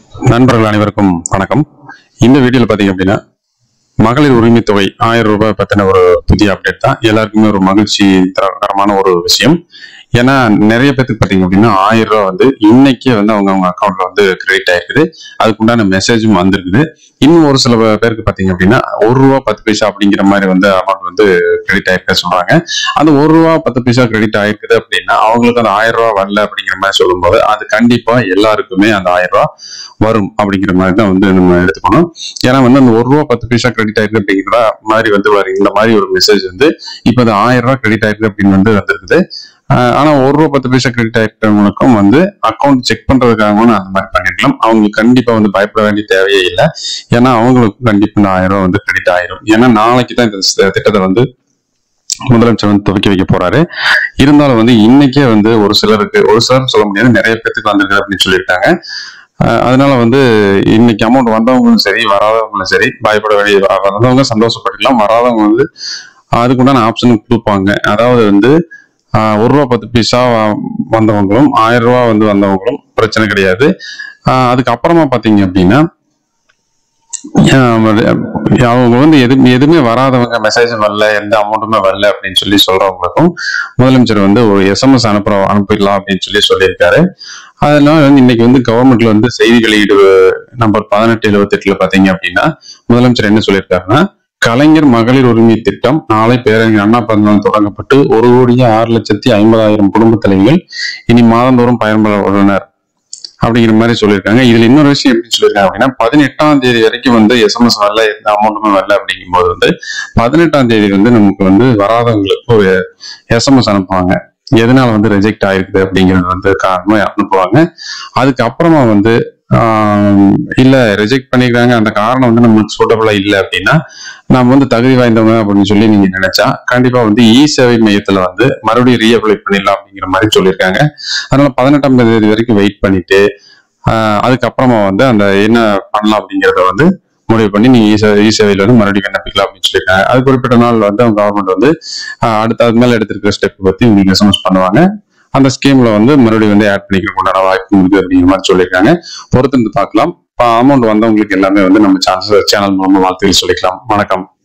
நண்பர்கள் அனைவருக்கும் வணக்கம் இந்த வீடியோல பாத்தீங்க அப்படின்னா மகளிர் உரிமை தொகை ஆயிரம் ரூபாய் பத்தின ஒரு புதிய அப்டேட் தான் எல்லாருக்குமே ஒரு மகிழ்ச்சி தரமான ஒரு விஷயம் ஏன்னா நிறைய பேத்துக்கு பாத்தீங்க அப்படின்னா ஆயிரம் ரூபாய் வந்து இன்னைக்கே வந்து அவங்க அவங்க அக்கௌண்ட்ல வந்து கிரெடிட் ஆயிருக்குது அதுக்கு உண்டான மெசேஜும் வந்திருக்குது இன்னும் ஒரு சில பேருக்கு பாத்தீங்க அப்படின்னா ஒரு ரூபா பத்து பைசா அப்படிங்கிற மாதிரி வந்து அமௌண்ட் வந்து கிரெடிட் ஆயிருக்க சொல்றாங்க அந்த ஒரு ரூபா பத்து பைசா கிரெடிட் ஆயிருக்குது அப்படின்னா அவங்களுக்கு அந்த ஆயிரம் ரூபாய் வரல அப்படிங்கிற மாதிரி சொல்லும்போது அது கண்டிப்பா எல்லாருக்குமே அந்த ஆயிரம் ரூபாய் வரும் அப்படிங்கிற மாதிரி தான் வந்து நம்ம எடுத்துக்கணும் ஏன்னா வந்து அந்த ஒரு ரூபா பத்து பைசா கிரெடிட் ஆயிருக்கு அப்படிங்கிற மாதிரி வந்து வரும் இந்த மாதிரி ஒரு மெசேஜ் வந்து இப்போ அது ஆயிரம் ரூபாய் கிரெடிட் ஆயிருக்கு அப்படின்னு வந்து வந்திருக்குது ஆஹ் ஆனா ஒரு ரூபா பத்து பைசா கிரெடிட் ஆயிருக்கிறவங்களுக்கும் வந்து அக்கௌண்ட் செக் பண்றதுக்காகவும் அந்த மாதிரி பண்ணிக்கலாம் அவங்களுக்கு கண்டிப்பா வந்து பயப்பட வேண்டிய தேவையே இல்லை ஏன்னா அவங்களுக்கும் கண்டிப்பா இந்த ஆயிரம் ரூபாய் வந்து கிரெடிட் ஆயிரும் ஏன்னா நாளைக்கு தான் இந்த ஸ்- திட்டத்தை வந்து முதலமைச்சர் வந்து துவக்கி வைக்க போறாரு இருந்தாலும் வந்து இன்னைக்கே வந்து ஒரு சிலருக்கு ஒரு சிலர் சொல்ல முடியாது நிறைய பேத்துக்கு வந்திருக்கு அப்படின்னு சொல்லியிருக்காங்க அஹ் அதனால வந்து இன்னைக்கு அமௌண்ட் வந்தவங்களும் சரி வராதவங்களும் சரி பயப்பட வேண்டிய வ- வந்தவங்க சந்தோஷப்பட்டுக்கலாம் வராதவங்க வந்து அதுக்குண்டான ஆப்ஷன் கொடுப்பாங்க அதாவது வந்து ஆஹ் ஒரு ரூபா பத்து பைசா வ- வந்தவங்களும் ஆயிரம் ரூபா வந்து வந்தவங்களும் பிரச்சனை கிடையாது ஆஹ் அதுக்கப்புறமா பாத்தீங்க அப்படின்னா ஆஹ் அவங்க வந்து எது எதுவுமே வராதவங்க மெசேஜ் வரல எந்த அமௌண்ட்டுமே வரல அப்படின்னு சொல்லி சொல்றவங்களுக்கும் முதலமைச்சர் வந்து ஒரு எஸ்எம்எஸ் அனுப்புற அனுப்பிடலாம் அப்படின்னு சொல்லி சொல்லியிருக்காரு அதனால வந்து இன்னைக்கு வந்து கவர்மெண்ட்ல வந்து செய்தி வெளியீடு நம்பர் பதினெட்டு எழுபத்தி எட்டுல பாத்தீங்க அப்படின்னா முதலமைச்சர் என்ன சொல்லியிருக்காருன்னா கலைஞர் மகளிர் உரிமை திட்டம் நாளை பேரறிஞர் அண்ணா பிறந்தநாள் தொடங்கப்பட்டு ஒரு கோடியே ஆறு லட்சத்தி ஐம்பதாயிரம் குடும்ப தலைவிகள் இனி மாதந்தோறும் பயன்பெற உள்ளனர் அப்படிங்கிற மாதிரி சொல்லியிருக்காங்க இதுல இன்னொரு விஷயம் எப்படி சொல்லியிருக்காங்க அப்படின்னா பதினெட்டாம் தேதி வரைக்கும் வந்து எஸ்எம்எஸ் வரல எந்த அமௌண்ட்டுமே வரல அப்படிங்கும்போது வந்து பதினெட்டாம் தேதி வந்து நமக்கு வந்து வராதவங்களுக்கு ஒரு எஸ்எம்எஸ் அனுப்புவாங்க எதனால வந்து ரிஜெக்ட் ஆயிருக்குது அப்படிங்கிறது வந்து காரணமா அனுப்புவாங்க அதுக்கப்புறமா வந்து ஆஹ் இல்ல ரிஜெக்ட் பண்ணிக்கிறாங்க அந்த காரணம் வந்து நமக்கு சூட்டபிளா இல்லை அப்படின்னா நம்ம வந்து தகுதி வாய்ந்தவங்க அப்படின்னு சொல்லி நீங்க நினைச்சா கண்டிப்பா வந்து இ சேவை மையத்துல வந்து மறுபடியும் ரீஅப்ளை பண்ணிடலாம் அப்படிங்கிற மாதிரி சொல்லியிருக்காங்க அதனால பதினெட்டாம் தேதி வரைக்கும் வெயிட் பண்ணிட்டு ஆஹ் அதுக்கப்புறமா வந்து அந்த என்ன பண்ணலாம் அப்படிங்கறத வந்து முடிவு பண்ணி நீங்க இ சேவை இ சேவையில வந்து மறுபடியும் விண்ணப்பிக்கலாம் அப்படின்னு சொல்லியிருக்காங்க அது குறிப்பிட்ட நாள் வந்து அவங்க கவர்மெண்ட் வந்து ஆஹ் அடுத்த அது மேல எடுத்திருக்கிற ஸ்டெப் பத்தி உங்களுக்கு எஸ்எம்எஸ் பண்ணுவாங்க அந்த ஸ்கீம்ல வந்து மறுபடியும் வந்து ஆட் பண்ணிக்கிறதுக்கு உண்டான வாய்ப்பு இருக்கு அப்படிங்கிற மாதிரி சொல்லியிருக்காங்க பொறுத்து இருந்து பார்க்கலாம் அமௌண்ட் வந்தவங்களுக்கு எல்லாமே வந்து நம்ம சேனல் சேனல் மூலமா வாழ்த்துக்கள் சொல்லிக்கலாம் வணக்கம்